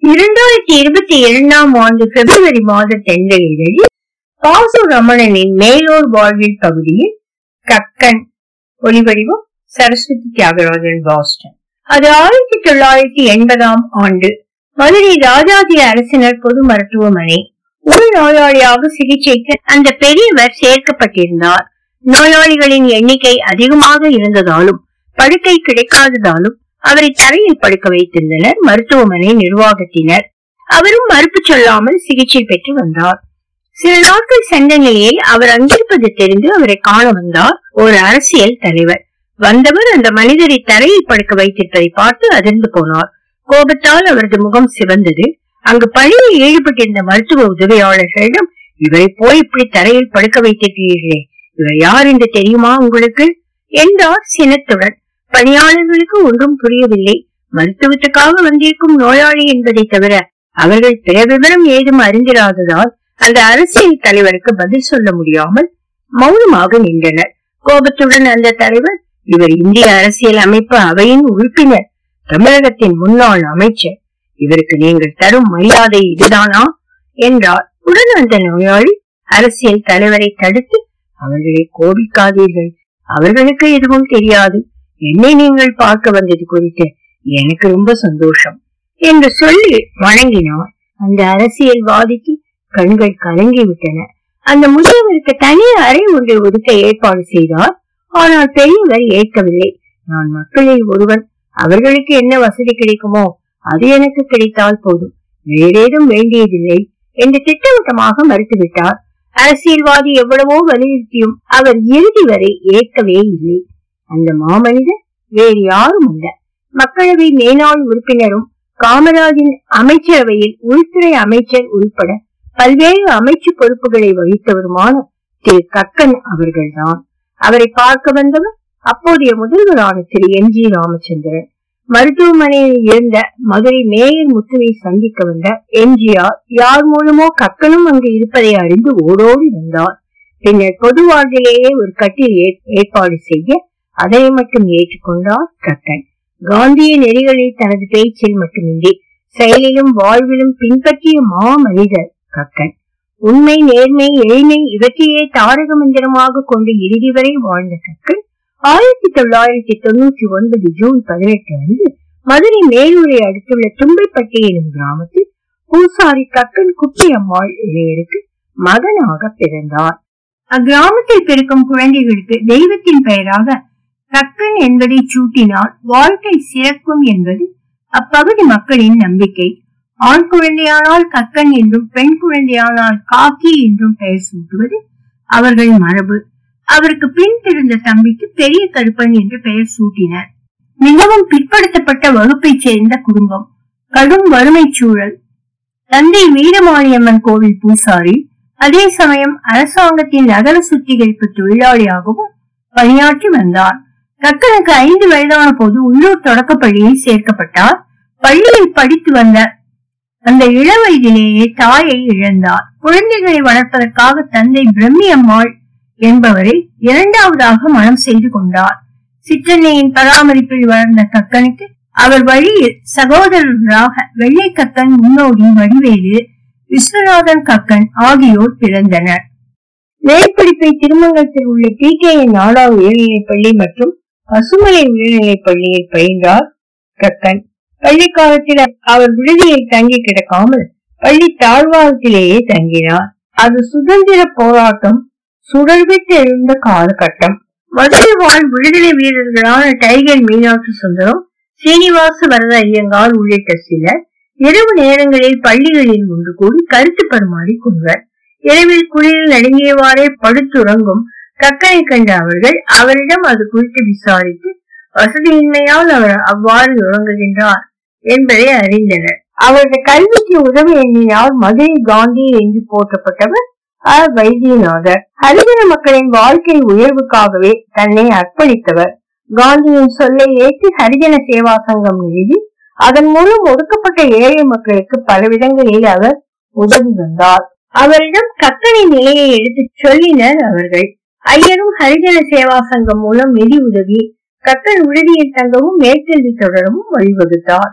இரண்டாயிரத்தி இருபத்தி இரண்டாம் ஆண்டு பிப்ரவரி மாத தென்றல் இதழில் பாசு ரமணனின் மேலோர் வாழ்வில் பகுதியில் கக்கன் ஒலிவடிவம் சரஸ்வதி தியாகராஜன் பாஸ்டன் அது ஆயிரத்தி தொள்ளாயிரத்தி எண்பதாம் ஆண்டு மதுரை ராஜாஜி அரசினர் பொது மருத்துவமனை உள் நோயாளியாக சிகிச்சைக்கு அந்த பெரியவர் சேர்க்கப்பட்டிருந்தார் நோயாளிகளின் எண்ணிக்கை அதிகமாக இருந்ததாலும் படுக்கை கிடைக்காததாலும் அவரை தரையில் படுக்க வைத்திருந்தனர் மருத்துவமனை நிர்வாகத்தினர் அவரும் மறுப்பு சொல்லாமல் சிகிச்சை பெற்று வந்தார் சில நாட்கள் சென்ற நிலையில் அவர் அங்கிருப்பது தெரிந்து அவரை காண வந்தார் ஒரு அரசியல் தலைவர் வந்தவர் அந்த மனிதரை தரையில் படுக்க வைத்திருப்பதை பார்த்து அதிர்ந்து போனார் கோபத்தால் அவரது முகம் சிவந்தது அங்கு பணியில் ஈடுபட்டிருந்த மருத்துவ உதவியாளர்களிடம் இவரை போய் இப்படி தரையில் படுக்க வைத்திருக்கிறீர்களே இவர் யார் என்று தெரியுமா உங்களுக்கு என்றார் சினத்துடன் பணியாளர்களுக்கு ஒன்றும் புரியவில்லை மருத்துவத்துக்காக வந்திருக்கும் நோயாளி என்பதை தவிர அவர்கள் பிற விவரம் ஏதும் அறிந்திராததால் அந்த அரசியல் தலைவருக்கு பதில் சொல்ல முடியாமல் மௌனமாக நின்றனர் கோபத்துடன் அந்த தலைவர் இவர் இந்திய அரசியல் அமைப்பு அவையின் உறுப்பினர் தமிழகத்தின் முன்னாள் அமைச்சர் இவருக்கு நீங்கள் தரும் மரியாதை இதுதானா என்றார் உடன் அந்த நோயாளி அரசியல் தலைவரை தடுத்து அவர்களை கோபிக்காதீர்கள் அவர்களுக்கு எதுவும் தெரியாது என்னை நீங்கள் பார்க்க வந்தது குறித்து எனக்கு ரொம்ப சந்தோஷம் என்று சொல்லி வணங்கினார் அந்த அரசியல்வாதிக்கு கண்கள் கலங்கி விட்டன அந்த முதியவருக்கு தனி அறை ஒன்றை ஒதுக்க ஏற்பாடு செய்தார் ஆனால் பெரியவர் ஏற்கவில்லை நான் மக்களில் ஒருவன் அவர்களுக்கு என்ன வசதி கிடைக்குமோ அது எனக்கு கிடைத்தால் போதும் வேறேதும் வேண்டியதில்லை என்று திட்டவட்டமாக மறுத்துவிட்டார் அரசியல்வாதி எவ்வளவோ வலியுறுத்தியும் அவர் இறுதி வரை ஏற்கவே இல்லை அந்த மாமனிதர் வேறு யாரும் அல்ல மக்களவை மேனாள் உறுப்பினரும் காமராஜின் அமைச்சரவையில் உள்துறை அமைச்சர் உள்பட பல்வேறு அமைச்சு பொறுப்புகளை வகித்தவருமான திரு கக்கன் அவர்கள்தான் அவரை பார்க்க வந்தவர் அப்போதைய முதல்வரான திரு எம் ஜி ராமச்சந்திரன் மருத்துவமனையில் இருந்த மதுரை மேயர் முத்துவை சந்திக்க வந்த எம்ஜிஆர் யார் மூலமோ கக்கனும் அங்கு இருப்பதை அறிந்து ஓடோடி வந்தார் பின்னர் பொது வார்டிலேயே ஒரு கட்டில் ஏற்பாடு செய்ய அதை மட்டும் ஏற்றுக்கொண்டார் கக்கன் காந்திய நெறிகளை தனது பேச்சில் மட்டுமின்றி செயலிலும் வாழ்விலும் பின்பற்றிய மா மனிதர் கக்கன் உண்மை நேர்மை எளிமை இவற்றையே தாரக மந்திரமாக கொண்டு இறுதி வரை வாழ்ந்த கக்கன் ஆயிரத்தி தொள்ளாயிரத்தி தொண்ணூற்றி ஒன்பது ஜூன் பதினெட்டு அன்று மதுரை மேலூரை அடுத்துள்ள தும்பைப்பட்டி எனும் கிராமத்தில் பூசாரி கக்கன் குட்டி அம்மாள் இளையருக்கு மகனாக பிறந்தார் அக்கிராமத்தில் பிறக்கும் குழந்தைகளுக்கு தெய்வத்தின் பெயராக கக்கன் என்பதை சூட்டினால் வாழ்க்கை சிறக்கும் என்பது அப்பகுதி மக்களின் நம்பிக்கை ஆண் குழந்தையானால் கக்கன் என்றும் பெண் குழந்தையானால் காக்கி என்றும் பெயர் சூட்டுவது அவர்கள் மரபு அவருக்கு பின் பிறந்த தம்பிக்கு பெரிய கருப்பன் என்று பெயர் சூட்டினர் மிகவும் பிற்படுத்தப்பட்ட வகுப்பைச் சேர்ந்த குடும்பம் கடும் வறுமை சூழல் தந்தை வீரமாரியம்மன் கோவில் பூசாரி அதே சமயம் அரசாங்கத்தின் நகர சுத்திகரிப்பு தொழிலாளியாகவும் பணியாற்றி வந்தார் கக்கனுக்கு ஐந்து வயதான போது உள்ளூர் தொடக்கப்பள்ளியில் சேர்க்கப்பட்டார் பள்ளியில் படித்து வந்த அந்த இள வயதிலேயே தாயை இழந்தார் குழந்தைகளை வளர்ப்பதற்காக தந்தை பிரம்மி அம்மாள் என்பவரை இரண்டாவதாக மனம் செய்து கொண்டார் சிற்றன்னையின் பராமரிப்பில் வளர்ந்த கக்கனுக்கு அவர் வழியில் சகோதரர்களாக வெள்ளை கக்கன் முன்னோடி வடிவேலு விஸ்வநாதன் கக்கன் ஆகியோர் பிறந்தனர் மேற்படிப்பை திருமங்கலத்தில் உள்ள டி கே என் நாடா உயர்நிலைப் பள்ளி மற்றும் பசுமலை உயர்நிலைப் பள்ளியில் பயின்றார் கக்கன் பள்ளி காலத்தில் அவர் விடுதியில் தங்கி கிடக்காமல் பள்ளி தாழ்வாரத்திலேயே தங்கினார் அது சுதந்திர போராட்டம் சுடர்விட்டு எழுந்த காலகட்டம் மதுரை வாழ் விடுதலை வீரர்களான டைகர் மீனாட்சி சுந்தரம் சீனிவாச வரத ஐயங்கார் உள்ளிட்ட சிலர் இரவு நேரங்களில் பள்ளிகளில் ஒன்று கூடி கருத்து பரிமாறி கொள்வர் இரவில் குளிரில் நடுங்கியவாறே படுத்துறங்கும் கக்கனை கண்ட அவர்கள் அவரிடம் அது குறித்து விசாரித்து வசதியின்மையால் அவர் அவ்வாறு உறங்குகின்றார் என்பதை அறிந்தனர் அவரது கல்விக்கு உதவி எண்ணினால் மதுரை காந்தி என்று போற்றப்பட்டவர் ஆர் வைத்தியநாதர் ஹரிஜன மக்களின் வாழ்க்கை உயர்வுக்காகவே தன்னை அர்ப்பணித்தவர் காந்தியின் சொல்லை ஏற்று ஹரிஜன சேவா சங்கம் நிறுவி அதன் மூலம் ஒடுக்கப்பட்ட ஏழை மக்களுக்கு பல விதங்களில் அவர் உதவி வந்தார் அவரிடம் கக்கனின் நிலையை எடுத்து சொல்லினர் அவர்கள் ஐயரும் ஹரிஜன சேவா சங்கம் மூலம் நிதி உதவி கக்கன் விடுதியில் தங்கவும் மேற்கல்வி தொடரவும் வழிவகுத்தார்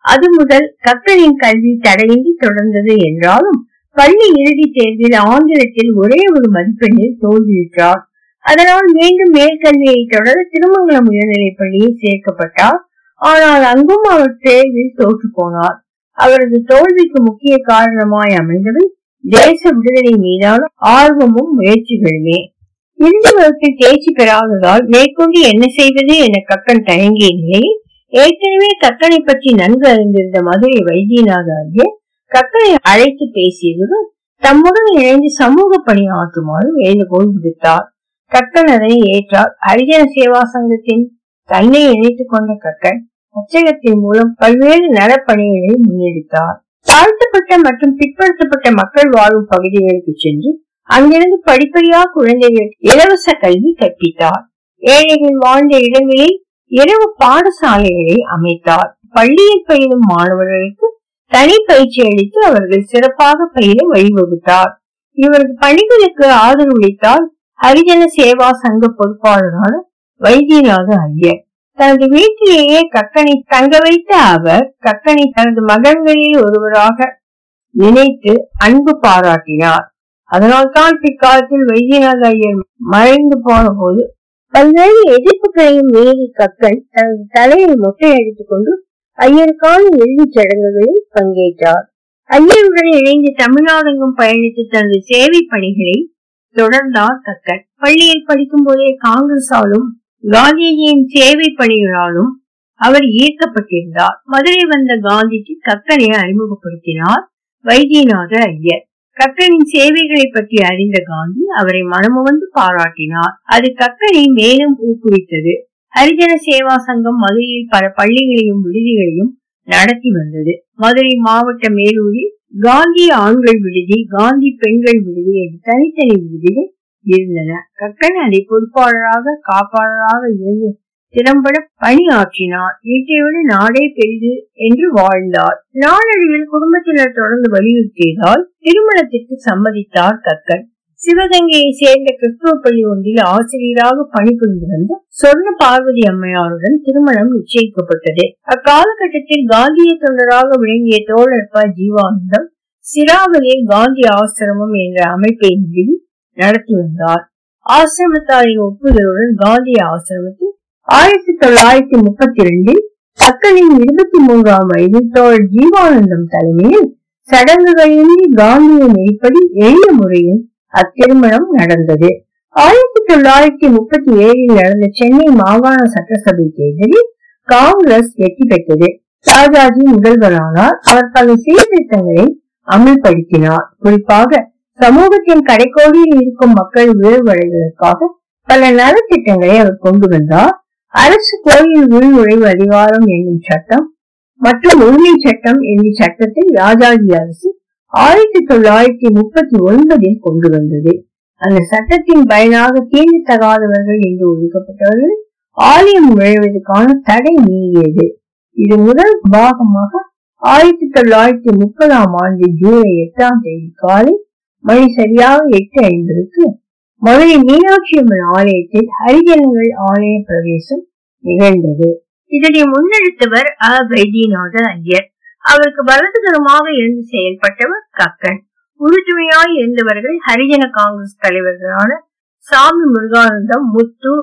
அது முதல் கக்கனின் கல்வி தடையின்றி தொடர்ந்தது என்றாலும் பள்ளி இறுதித் தேர்வில் ஆங்கிலத்தில் ஒரே ஒரு மதிப்பெண்ணில் தோல்வியுற்றார் அதனால் மீண்டும் மேற்கல்வியை தொடர திருமங்கலம் உயர்நிலைப் பள்ளியில் சேர்க்கப்பட்டார் ஆனால் அங்கும் அவர் தேர்வில் தோற்று போனார் அவரது தோல்விக்கு முக்கிய காரணமாய் அமைந்தது தேச விடுதலை மீதான ஆர்வமும் முயற்சிகளுமே இறுதி வகுப்பில் தேர்ச்சி பெறாததால் மேற்கொண்டு என்ன செய்வது என கக்கன் தயங்கிய நிலையில் ஏற்கனவே கக்கனை பற்றி நன்கு அறிந்திருந்த மதுரை வைத்தியநாத ஐயர் கக்கனை அழைத்து பேசியதுடன் தம்முடன் இணைந்து சமூக பணி ஆற்றுமாறு வேண்டுகோள் விடுத்தார் கக்கன் அதனை ஏற்றார் ஹரிஜன சேவா சங்கத்தின் தன்னை இணைத்துக் கொண்ட கக்கன் அச்சகத்தின் மூலம் பல்வேறு நலப்பணிகளை முன்னெடுத்தார் தாழ்த்தப்பட்ட மற்றும் பிற்படுத்தப்பட்ட மக்கள் வாழும் பகுதிகளுக்கு சென்று அங்கிருந்து படிப்படியா குழந்தைகள் இலவச கல்வி கற்பித்தார் ஏழைகள் வாழ்ந்த இடங்களில் இரவு பாடசாலைகளை அமைத்தார் பள்ளியில் பயிலும் மாணவர்களுக்கு தனி பயிற்சி அளித்து அவர்கள் சிறப்பாக பயில வழிவகுத்தார் இவரது பணிகளுக்கு ஆதரவளித்தார் ஹரிஜன சேவா சங்க பொறுப்பாளரான வைத்தியநாத ஐயர் தனது வீட்டிலேயே கக்கனை தங்க வைத்த அவர் கக்கனை தனது மகன்களில் ஒருவராக நினைத்து அன்பு பாராட்டினார் அதனால்தான் பிற்காலத்தில் வைத்தியநாத ஐயர் மறைந்து போன போது பல்வேறு எதிர்ப்புகளையும் மீறி கக்கன் தனது தலையை மொட்டையடித்துக் கொண்டு ஐயருக்கான இறுதிச் சடங்குகளில் பங்கேற்றார் ஐயருடன் இணைந்து தமிழ்நாடெங்கும் பயணித்து தனது சேவை பணிகளை தொடர்ந்தார் கக்கன் பள்ளியில் படிக்கும் போதே காங்கிரசாலும் காந்திஜியின் சேவை பணிகளாலும் அவர் ஈர்க்கப்பட்டிருந்தார் மதுரை வந்த காந்திக்கு கக்கனை அறிமுகப்படுத்தினார் வைத்தியநாத ஐயர் கக்கனின் சேவைகளை பற்றி அறிந்த காந்தி அவரை மனமுவந்து பாராட்டினார் அது கக்கனை மேலும் ஊக்குவித்தது ஹரிஜன சேவா சங்கம் மதுரையில் பல பள்ளிகளையும் விடுதிகளையும் நடத்தி வந்தது மதுரை மாவட்ட மேலூரில் காந்தி ஆண்கள் விடுதி காந்தி பெண்கள் விடுதி என்று தனித்தனி விடுதிகள் இருந்தன கக்கன் அதை பொறுப்பாளராக காப்பாளராக இருந்து திறம்பட பணியாற்றினார் வீட்டை விட நாடே பெரிது என்று வாழ்ந்தார் நாளடைவில் குடும்பத்தினர் தொடர்ந்து வலியுறுத்தியதால் திருமணத்திற்கு சம்மதித்தார் கக்கன் சிவகங்கையை சேர்ந்த கிறிஸ்துவ பள்ளி ஒன்றில் ஆசிரியராக பணிபுரிந்து வந்த சொர்ண பார்வதி அம்மையாருடன் திருமணம் நிச்சயிக்கப்பட்டது அக்காலகட்டத்தில் காந்திய தொண்டராக விளங்கிய தோழர் ப ஜீவானந்தம் சிராவலில் காந்தி ஆசிரமம் என்ற அமைப்பை நிறுவி நடத்தி வந்தார் ஆசிரமத்தாரின் ஒப்புதலுடன் காந்தி ஆசிரமத்தில் ஆயிரத்தி தொள்ளாயிரத்தி முப்பத்தி இரண்டில் கக்கனின் இருபத்தி மூன்றாம் வயதில் தோழர் ஜீவானந்தம் தலைமையில் சடங்குகளின்றி காந்திய நெறிப்படி எளிய முறையில் அத்திருமணம் நடந்தது ஆயிரத்தி தொள்ளாயிரத்தி முப்பத்தி ஏழில் நடந்த சென்னை மாகாண சட்டசபை தேர்தலில் காங்கிரஸ் வெற்றி பெற்றது ராஜாஜி முதல்வரானார் அவர் பல சீர்திருத்தங்களை அமல்படுத்தினார் குறிப்பாக சமூகத்தின் கடைக்கோடியில் இருக்கும் மக்கள் உயர்வடைவதற்காக பல நலத்திட்டங்களை அவர் கொண்டு வந்தார் அரசு கோயில் உள்நுழைவு அதிகாரம் என்னும் சட்டம் மற்றும் உரிமை சட்டம் என்ற சட்டத்தை ராஜாஜி அரசு ஆயிரத்தி தொள்ளாயிரத்தி முப்பத்தி ஒன்பதில் கொண்டு வந்தது அந்த சட்டத்தின் பயனாக தீண்டு தகாதவர்கள் என்று ஒதுக்கப்பட்டவர்கள் ஆலயம் நுழைவதற்கான தடை நீங்கியது இது முதல் பாகமாக ஆயிரத்தி தொள்ளாயிரத்தி முப்பதாம் ஆண்டு ஜூலை எட்டாம் தேதி காலை மணி சரியாக எட்டு ஐம்பதுக்கு மதுரை மீனாட்சி அம்மன் ஆலயத்தில் ஹரிஜனங்கள் ஆலய பிரவேசம் நிகழ்ந்தது இதனை முன்னெடுத்தவர் அ வைத்தியநாத ஐயர் அவருக்கு வலதுகரமாக இருந்து செயல்பட்டவர் கக்கன் உறுதுணையாய் இருந்தவர்கள் ஹரிஜன காங்கிரஸ் தலைவர்களான Sami Muruganandam Muthu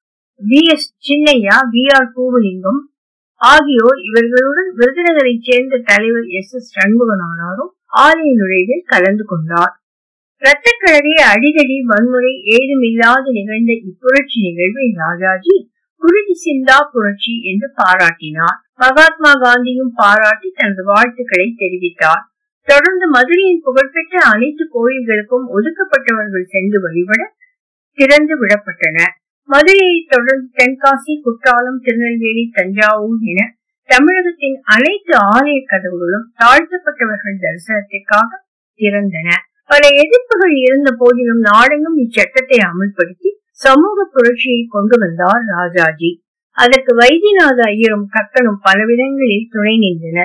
V S Chinnaiah V R Poovalingam ஆகியோர் இவர்களுடன் விருதுநகரை சேர்ந்த தலைவர் எஸ் எஸ் சண்முகனானாரும் ஆலய நுழைவில் கலந்து கொண்டார் இரத்தக்கழகை அடிதடி வன்முறை ஏதுமில்லாது நிகழ்ந்த இப்புரட்சி நிகழ்வை ராஜாஜி குருதி சிந்தா புரட்சி என்று பாராட்டினார் மகாத்மா காந்தியும் பாராட்டி தனது வாழ்த்துக்களை தெரிவித்தார் தொடர்ந்து மதுரையின் புகழ்பெற்ற அனைத்து கோயில்களுக்கும் ஒதுக்கப்பட்டவர்கள் சென்று வழிபட திறந்து விடப்பட்டன மதுரையை தொடர்ந்து தென்காசி குற்றாலம் திருநெல்வேலி தஞ்சாவூர் என தமிழகத்தின் அனைத்து ஆலய கதவுகளும் தாழ்த்தப்பட்டவர்கள் தரிசனத்திற்காக திறந்தன பல எதிர்ப்புகள் இருந்த போதிலும் நாடெங்கும் இச்சட்டத்தை அமல்படுத்தி சமூக புரட்சியை கொண்டு வந்தார் ராஜாஜி அதற்கு வைத்தியநாத ஐயரும் கக்கனும் பல விதங்களில் துணை நின்றனர்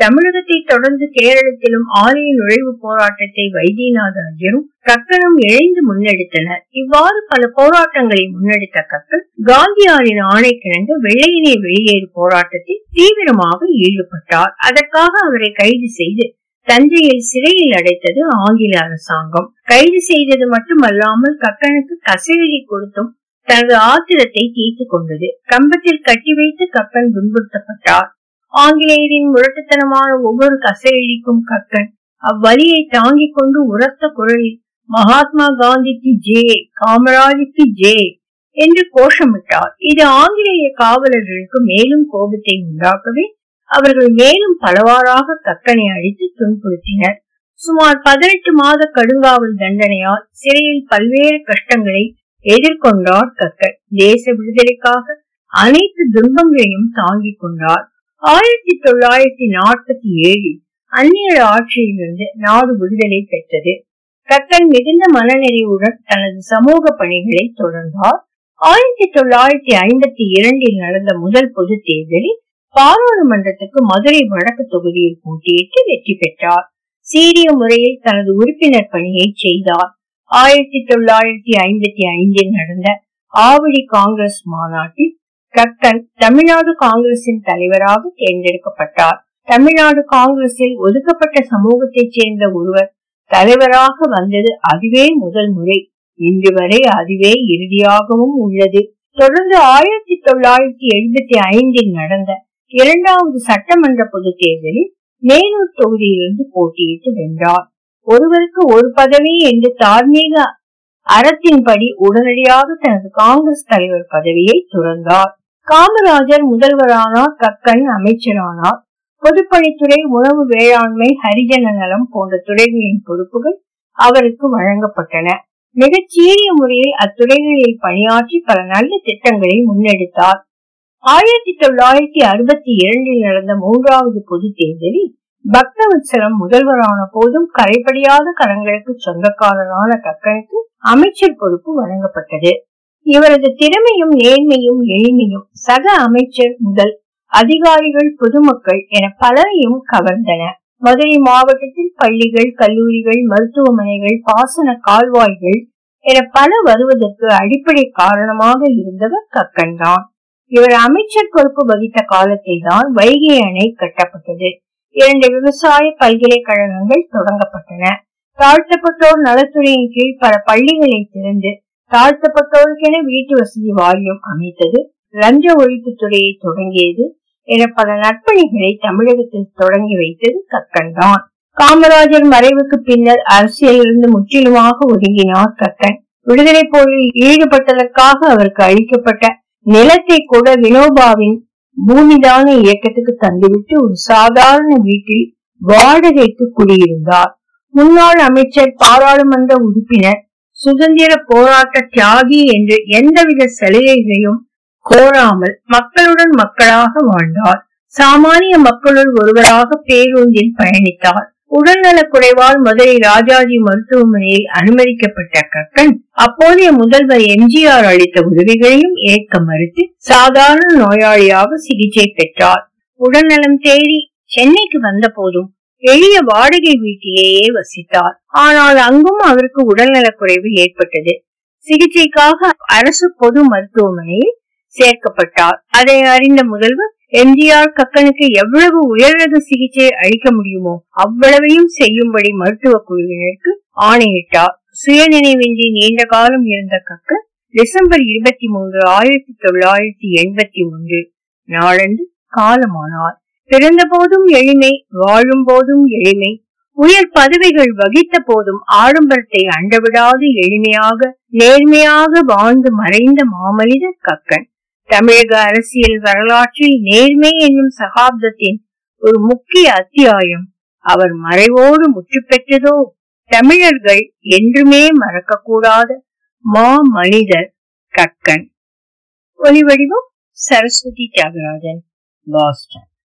தமிழகத்தை தொடர்ந்து கேரளத்திலும் ஆலய நுழைவு போராட்டத்தை வைத்தியநாத ஐயரும் கக்கனும் இணைந்து முன்னெடுத்தனர் இவ்வாறு பல போராட்டங்களை முன்னெடுத்த கக்கன் காந்தியாரின் ஆணைக்கிணங்க வெள்ளையினை வெளியேறு போராட்டத்தில் தீவிரமாக ஈடுபட்டார் அதற்காக அவரை கைது செய்து தஞ்சையில் சிறையில் அடைத்தது ஆங்கில அரசாங்கம் கைது செய்தது மட்டுமல்லாமல் கக்கனுக்கு கசையடி கொடுத்தும் தனது ஆத்திரத்தை தீர்த்து கொண்டது கம்பத்தில் கட்டி வைத்து கக்கன் துன்புறுத்தப்பட்டார் ஆங்கிலேயரின் முரட்டுத்தனமான ஒவ்வொரு கசையடிக்கும் கக்கன் அவ்வலியை தாங்கிக் கொண்டு உரத்த குரலில் மகாத்மா காந்திக்கு ஜே காமராஜுக்கு ஜே என்று கோஷமிட்டார் இது ஆங்கிலேய காவலர்களுக்கு மேலும் கோபத்தை உண்டாக்கவே அவர்கள் மேலும் பலவாறாக கக்கனை அடித்து துன்புறுத்தினர் சுமார் பதினெட்டு மாத கடுங்காவல் தண்டனையால் சிறையில் பல்வேறு கஷ்டங்களை எதிர்கொண்டார் கக்கன் தேச விடுதலைக்காக அனைத்து துன்பங்களையும் தாங்கிக் கொண்டார் ஆயிரத்தி தொள்ளாயிரத்தி நாற்பத்தி ஏழில் அந்நியர் ஆட்சியிலிருந்து நாடு விடுதலை பெற்றது கக்கன் மிகுந்த மனநிறைவுடன் தனது சமூக பணிகளை தொடர்ந்தார் ஆயிரத்தி தொள்ளாயிரத்தி ஐம்பத்தி இரண்டில் நடந்த முதல் பொது தேர்தலில் பாராளுமன்றத்துக்கு மதுரை வடக்கு தொகுதியில் போட்டியிட்டு வெற்றி பெற்றார் சீரிய முறையில் தனது உறுப்பினர் பணியை செய்தார் ஆயிரத்தி தொள்ளாயிரத்தி ஐம்பத்தி ஐந்தில் நடந்த ஆவடி காங்கிரஸ் மாநாட்டில் கக்கன் தமிழ்நாடு காங்கிரசின் தலைவராக தேர்ந்தெடுக்கப்பட்டார் தமிழ்நாடு காங்கிரஸில் ஒதுக்கப்பட்ட சமூகத்தைச் சேர்ந்த ஒருவர் தலைவராக வந்தது அதுவே முதல் முறை இன்று வரை அதுவே இறுதியாகவும் உள்ளது தொடர்ந்து ஆயிரத்தி தொள்ளாயிரத்தி எழுபத்தி ஐந்தில் நடந்த இரண்டாவது சட்டமன்ற பொது தேர்தலில் மேலூர் தொகுதியிலிருந்து போட்டியிட்டு வென்றார் ஒருவருக்கு ஒரு பதவி என்று தார்மீக அறத்தின்படி உடனடியாக தனது காங்கிரஸ் தலைவர் பதவியை துறந்தார் காமராஜர் முதல்வரானார் கக்கன் அமைச்சரானார் பொதுப்பணித்துறை உணவு வேளாண்மை ஹரிஜன நலம் போன்ற துறைகளின் பொறுப்புகள் அவருக்கு வழங்கப்பட்டன மிகச் சீரிய முறையில் அத்துறைகளில் பணியாற்றி பல நல்ல திட்டங்களை முன்னெடுத்தார் ஆயிரத்தி தொள்ளாயிரத்தி அறுபத்தி இரண்டில் நடந்த மூன்றாவது பொது தேர்தலில் பக்தவத்சலம் முதல்வரான போதும் கரைபடியாத கரங்களுக்கு சொந்தக்காரரான கக்கனுக்கு அமைச்சர் பொறுப்பு வழங்கப்பட்டது இவரது திறமையும் நேர்மையும் எளிமையும் சக அமைச்சர் முதல் அதிகாரிகள் பொதுமக்கள் என பலரையும் கவர்ந்தன மதுரை மாவட்டத்தில் பள்ளிகள் கல்லூரிகள் மருத்துவமனைகள் பாசன கால்வாய்கள் என பல வருவதற்கு அடிப்படை காரணமாக இருந்தவர் கக்கன் தான் இவர் அமைச்சர் பொறுப்பு வகித்த காலத்தில் தான் வைகை அணை கட்டப்பட்டது இரண்டு விவசாய பல்கலைக்கழகங்கள் தொடங்கப்பட்டன தாழ்த்தப்பட்டோர் நலத்துறையின் கீழ் பல பள்ளிகளை திறந்து தாழ்த்தப்பட்டோருக்கென வீட்டு வசதி வாரியம் அமைத்தது லஞ்ச ஒழிப்பு துறையை தொடங்கியது என பல நற்பணிகளை தமிழகத்தில் தொடங்கி வைத்தது கக்கன் தான் காமராஜர் மறைவுக்கு பின்னர் அரசியலிருந்து முற்றிலுமாக ஒதுங்கினார் கக்கன் விடுதலை போரில் ஈடுபட்டதற்காக அவருக்கு அளிக்கப்பட்ட நிலத்தை கூட வினோபாவின் பூமிதான இயக்கத்துக்கு தந்துவிட்டு ஒரு சாதாரண வீட்டில் வாடகைக்கு குடியிருந்தார் முன்னாள் அமைச்சர் பாராளுமன்ற உறுப்பினர் சுதந்திர போராட்ட தியாகி என்று எந்தவித சலுகைகளையும் கோராமல் மக்களுடன் மக்களாக வாழ்ந்தார் சாமானிய மக்களுள் ஒருவராக பேருந்தில் பயணித்தார் உடல்நலக் குறைவால் மதுரை ராஜாஜி மருத்துவமனையில் அனுமதிக்கப்பட்ட கக்கன் அப்போதைய முதல்வர் எம்ஜிஆர் அளித்த உதவிகளையும் ஏற்க மறுத்து சாதாரண நோயாளியாக சிகிச்சை பெற்றார் உடல்நலம் தேடி சென்னைக்கு வந்த போதும் எளிய வாடகை வீட்டிலேயே வசித்தார் ஆனால் அங்கும் அவருக்கு உடல்நலக் குறைவு ஏற்பட்டது சிகிச்சைக்காக அரசு பொது மருத்துவமனையில் சேர்க்கப்பட்டார் அதை அறிந்த முதல்வர் எம்ஜிஆர் கக்கனுக்கு எவ்வளவு உயர்ரக சிகிச்சை அளிக்க முடியுமோ அவ்வளவையும் செய்யும்படி மருத்துவ குழுவினருக்கு ஆணையிட்டார் சுயநினைவின்றி நீண்ட காலம் இருந்த கக்கன் டிசம்பர் இருபத்தி மூன்று ஆயிரத்தி தொள்ளாயிரத்தி எண்பத்தி ஒன்று நாளன்று காலமானார் பிறந்த போதும் எளிமை வாழும் போதும் எளிமை உயர் பதவிகள் வகித்த போதும் ஆடம்பரத்தை அண்டவிடாது எளிமையாக நேர்மையாக வாழ்ந்து மறைந்த மாமனிதர் கக்கன் தமிழக அரசியல் வரலாற்றில் நேர்மை என்னும் சகாப்தத்தின் ஒரு முக்கிய அத்தியாயம் அவர் மறைவோடு முற்று பெற்றதோ தமிழர்கள் என்றுமே மறக்கக்கூடாத மா மனிதர் கக்கன் ஒலிவடிவம் சரஸ்வதி தியாகராஜன் பாஸ்டன்